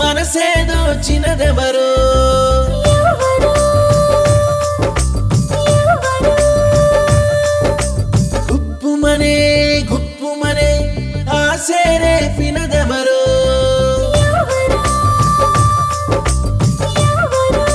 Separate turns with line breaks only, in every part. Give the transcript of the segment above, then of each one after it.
మనసేదో చిన్నదెవరో
ఎవరు ఎవరు
గుప్పుమనే గుప్పుమనే ఆసేరే పినదెవరో
ఎవరు ఎవరు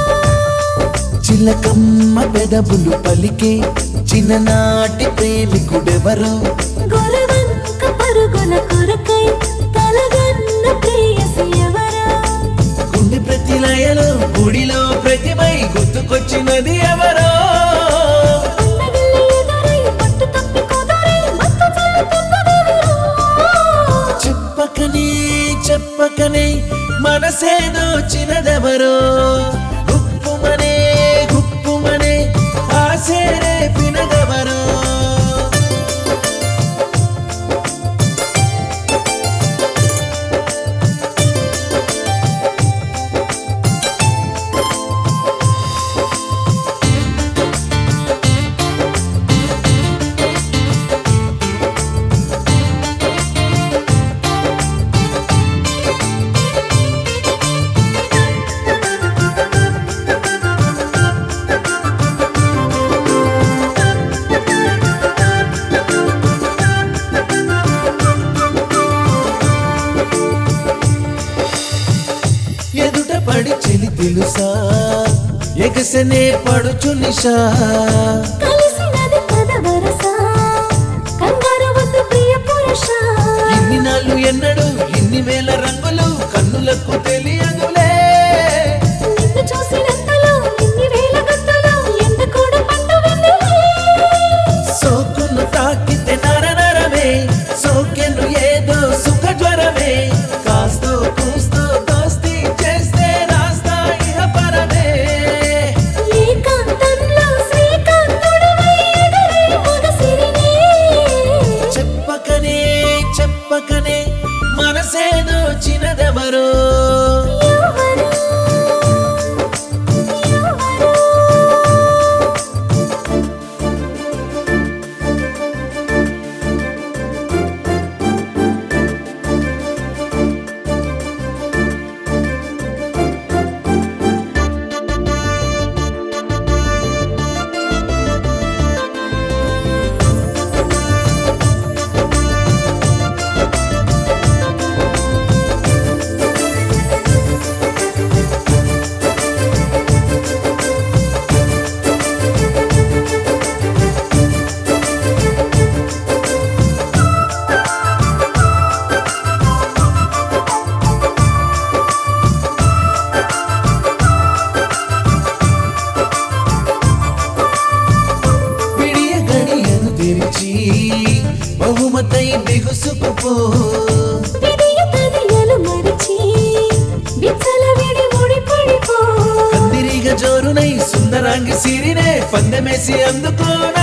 చిలకమ్మ పెదవులు పలికే చిన్ననాటి ప్రేమికుడెవరో
గొరవంక పరుగుల కొరకై కలగన్న ప్రేయసి ఎవరా
గుండె ప్రతి లయలో గుడిలో ప్రతిమై గుర్తుకొచ్చినది ఎవరో
అన్నగిల్లి ఎదురై పట్టు తప్పి కుదరై మత్తు చెల్లుతున్నదెవరు
చెప్పకనే చెప్పకనే మనసేదో చిన్నదెవరో గుప్పుమనే గుప్పుమనే ఆసేరే పినదెవరో ఎదుట పడి చెలి తెలుసా ఎగసనే పడుచు నిషా
కలిసినది పదవరస కంగారు వద్దు ప్రియ పురుష
ఇన్ని నాళ్ళు ఎన్నడు ఇన్ని వేల రంగులు కన్నులకు తెలియదులే
నిన్ను చూసినంతలో ఇన్ని వేల గంటలు ఎండ కూడా పండు వెన్నెలే
సోకును తాకితే నర నరమే సోకెను ఏదో సుఖ జ్వరమే కాస్తో కూస్తో దోస్తి చేస్తే రాస్తా ఇహ పరమే
ఏకాంతంలో శ్రీకాంతుడివై ఎదురే మొగసిరినే.
చెప్పకనే చెప్పకనే మనసేదో చిన్నదెవరో
ఎవరు? ఎవరు?
విడియ గడియను తెరిచి బహుమతై బిగుసుకుపో
విధియ తదియలు మరిచి, విచ్చలవిడి ముడిపడిపో.
కందిరిగ జోరునై సుందరాంగి సిరినే పందెమేసి అందుకోనా